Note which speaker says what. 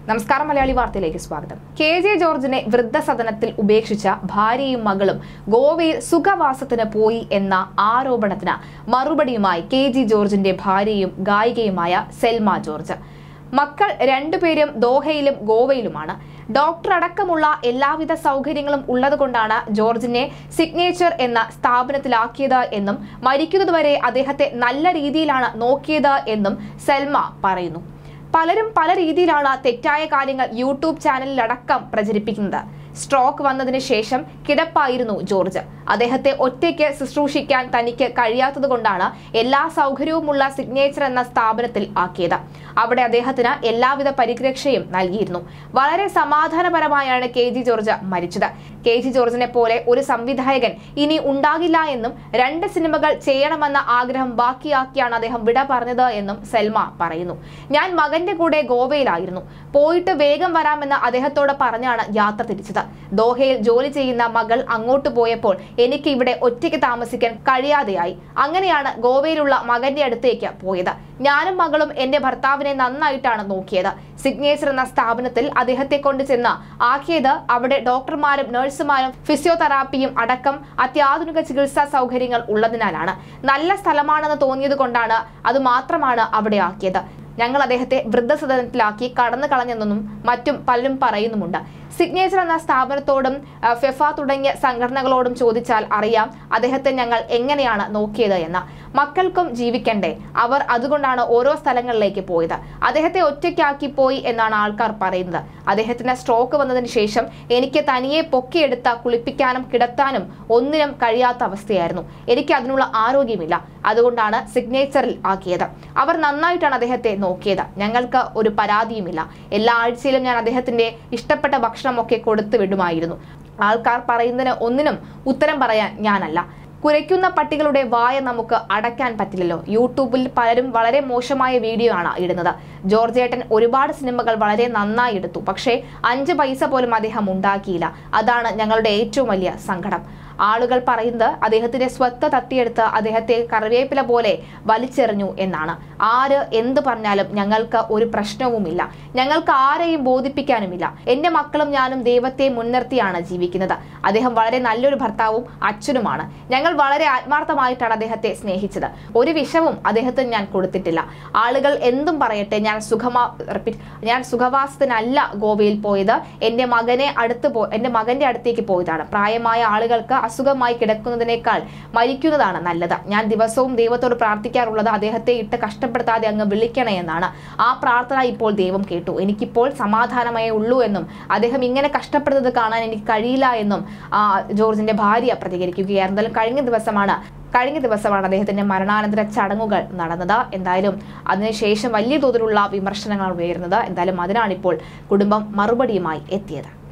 Speaker 1: നമസ്കാരം മലയാളി വാർത്തയിലേക്ക് സ്വാഗതം കെ ജെ ജോർജിനെ വൃദ്ധസദനത്തിൽ ഉപേക്ഷിച്ച ഭാര്യയും മകളും ഗോവയിൽ സുഖവാസത്തിന് പോയി എന്ന ആരോപണത്തിന് മറുപടിയുമായി കെ ജി ജോർജിന്റെ ഭാര്യയും ഗായികയുമായ സെൽമ ജോർജ് മക്കൾ രണ്ടുപേരും ദോഹയിലും ഗോവയിലുമാണ് ഡോക്ടർ അടക്കമുള്ള എല്ലാവിധ സൗകര്യങ്ങളും ഉള്ളതുകൊണ്ടാണ് ജോർജിനെ സിഗ്നേച്ചർ എന്ന സ്ഥാപനത്തിലാക്കിയത് എന്നും മരിക്കുന്നതുവരെ അദ്ദേഹത്തെ നല്ല രീതിയിലാണ് നോക്കിയത് എന്നും സെൽമ പറയുന്നു പലരും പല രീതിയിലാണ് തെറ്റായ കാര്യങ്ങൾ യൂട്യൂബ് ചാനലിലടക്കം പ്രചരിപ്പിക്കുന്നത് സ്ട്രോക്ക് വന്നതിന് ശേഷം കിടപ്പായിരുന്നു ജോർജ് അദ്ദേഹത്തെ ഒറ്റയ്ക്ക് ശുശ്രൂഷിക്കാൻ തനിക്ക് കഴിയാത്തതുകൊണ്ടാണ് എല്ലാ സൗകര്യവുമുള്ള സിഗ്നേച്ചർ എന്ന സ്ഥാപനത്തിൽ ആക്കിയത് അവിടെ അദ്ദേഹത്തിന് എല്ലാവിധ പരിരക്ഷയും നൽകിയിരുന്നു വളരെ സമാധാനപരമായാണ് കെ ജി ജോർജ് മരിച്ചത് കെ ജി ജോർജിനെ പോലെ ഒരു സംവിധായകൻ ഇനി ഉണ്ടാകില്ല എന്നും രണ്ട് സിനിമകൾ ചെയ്യണമെന്ന ആഗ്രഹം ബാക്കിയാക്കിയാണ് അദ്ദേഹം വിട പറഞ്ഞത് എന്നും സെൽമ പറയുന്നു ഞാൻ മകന്റെ കൂടെ ഗോവയിലായിരുന്നു പോയിട്ട് വേഗം വരാമെന്ന് അദ്ദേഹത്തോട് പറഞ്ഞാണ് യാത്ര തിരിച്ചത് ദോഹയിൽ ജോലി ചെയ്യുന്ന മകൾ അങ്ങോട്ട് പോയപ്പോൾ എനിക്ക് ഇവിടെ ഒറ്റയ്ക്ക് താമസിക്കാൻ കഴിയാതെയായി അങ്ങനെയാണ് ഗോവയിലുള്ള മകന്റെ അടുത്തേക്ക് പോയത് ഞാനും മകളും എന്റെ ഭർത്താവിനെ നന്നായിട്ടാണ് നോക്കിയത് സിഗ്നേച്ചർ എന്ന സ്ഥാപനത്തിൽ അദ്ദേഹത്തെ കൊണ്ട് ചെന്ന് ആക്കിയത് അവിടെ ഡോക്ടർമാരും നഴ്സുമാരും ഫിസിയോതെറാപ്പിയും അടക്കം അത്യാധുനിക ചികിത്സാ സൗകര്യങ്ങൾ ഉള്ളതിനാലാണ് നല്ല സ്ഥലമാണെന്ന് തോന്നിയത് കൊണ്ടാണ് അത് മാത്രമാണ് അവിടെ ആക്കിയത് ഞങ്ങൾ അദ്ദേഹത്തെ വൃദ്ധസദനത്തിലാക്കി കടന്നു കളഞ്ഞെന്നും മറ്റും പലരും പറയുന്നുമുണ്ട് സിഗ്നേച്ചർ എന്ന സ്ഥാപനത്തോടും ആ, ഫെഫ തുടങ്ങിയ സംഘടനകളോടും ചോദിച്ചാൽ അറിയാം അദ്ദേഹത്തെ ഞങ്ങൾ എങ്ങനെയാണ് നോക്കിയത് എന്ന് മക്കൾക്കും ജീവിക്കണ്ടേ അവർ അതുകൊണ്ടാണ് ഓരോ സ്ഥലങ്ങളിലേക്ക് പോയത് അദ്ദേഹത്തെ ഒറ്റയ്ക്കാക്കി പോയി എന്നാണ് ആൾക്കാർ പറയുന്നത് അദ്ദേഹത്തിന് സ്ട്രോക്ക് വന്നതിന് ശേഷം എനിക്ക് തനിയെ പൊക്കിയെടുത്ത കുളിപ്പിക്കാനും കിടത്താനും ഒന്നിനും കഴിയാത്ത അവസ്ഥയായിരുന്നു എനിക്ക് അതിനുള്ള ആരോഗ്യമില്ല അതുകൊണ്ടാണ് സിഗ്നേച്ചറിൽ ആക്കിയത് അവർ നന്നായിട്ടാണ് അദ്ദേഹത്തെ നോക്കിയത് ഞങ്ങൾക്ക് ഒരു പരാതിയുമില്ല എല്ലാ ആഴ്ചയിലും ഞാൻ അദ്ദേഹത്തിന്റെ ഇഷ്ടപ്പെട്ട ഭക്ഷണമൊക്കെ കൊടുത്തു വിടുമായിരുന്നു ആൾക്കാർ പറയുന്നതിന് ഒന്നിനും ഉത്തരം പറയാൻ ഞാനല്ല കുരയ്ക്കുന്ന പട്ടികളുടെ വായ നമുക്ക് അടയ്ക്കാൻ പറ്റില്ലല്ലോ യൂട്യൂബിൽ പലരും വളരെ മോശമായ വീഡിയോ ആണ് ഇടുന്നത് ജോർജേട്ടൻ ഒരുപാട് സിനിമകൾ വളരെ നന്നായി എടുത്തു പക്ഷേ അഞ്ച് പൈസ പോലും അദ്ദേഹം ഉണ്ടാക്കിയില്ല അതാണ് ഞങ്ങളുടെ ഏറ്റവും വലിയ സങ്കടം ആളുകൾ പറയുന്നത് അദ്ദേഹത്തിന്റെ സ്വത്ത് തട്ടിയെടുത്ത് അദ്ദേഹത്തെ കറിവേപ്പില പോലെ വലിച്ചെറിഞ്ഞു എന്നാണ് ആര് എന്ത് പറഞ്ഞാലും ഞങ്ങൾക്ക് ഒരു പ്രശ്നവുമില്ല ഞങ്ങൾക്ക് ആരെയും ബോധിപ്പിക്കാനുമില്ല എന്റെ മക്കളും ഞാനും ദൈവത്തെ മുൻനിർത്തിയാണ് ജീവിക്കുന്നത് അദ്ദേഹം വളരെ നല്ലൊരു ഭർത്താവും അച്ഛനുമാണ് ഞങ്ങൾ വളരെ ആത്മാർത്ഥമായിട്ടാണ് അദ്ദേഹത്തെ സ്നേഹിച്ചത് ഒരു വിഷവും അദ്ദേഹത്തിന് ഞാൻ കൊടുത്തിട്ടില്ല ആളുകൾ എന്തും പറയട്ടെ ഞാൻ സുഖമാ റിപ്പീറ്റ് ഞാൻ സുഖവാസത്തിനല്ല ഗോവയിൽ പോയത് എന്റെ മകനെ അടുത്ത് പോ എന്റെ മകന്റെ അടുത്തേക്ക് പോയതാണ് പ്രായമായ ആളുകൾക്ക് അസുഖമായി കിടക്കുന്നതിനേക്കാൾ മരിക്കുന്നതാണ് നല്ലത് ഞാൻ ദിവസവും ദൈവത്തോട് പ്രാർത്ഥിക്കാറുള്ളത് അദ്ദേഹത്തെ ഇട്ട് കഷ്ടപ്പെടുത്താതെ അങ്ങ് വിളിക്കണേ എന്നാണ് ആ പ്രാർത്ഥന ഇപ്പോൾ ദൈവം കേട്ടു എനിക്കിപ്പോൾ സമാധാനമേ ഉള്ളൂ എന്നും അദ്ദേഹം ഇങ്ങനെ കഷ്ടപ്പെടുന്നത് കാണാൻ എനിക്ക് കഴിയില്ല എന്നും ആ, ജോർജിന്റെ ഭാര്യ പ്രതികരിക്കുകയായിരുന്നു എന്തായാലും കഴിഞ്ഞ ദിവസമാണ് കഴിഞ്ഞ ദിവസമാണ് അദ്ദേഹത്തിന്റെ മരണാനന്തര ചടങ്ങുകൾ നടന്നത് എന്തായാലും അതിനുശേഷം വലിയ തോതിലുള്ള വിമർശനങ്ങൾ ഉയരുന്നത് എന്തായാലും അതിനാണിപ്പോൾ കുടുംബം മറുപടിയുമായി എത്തിയത്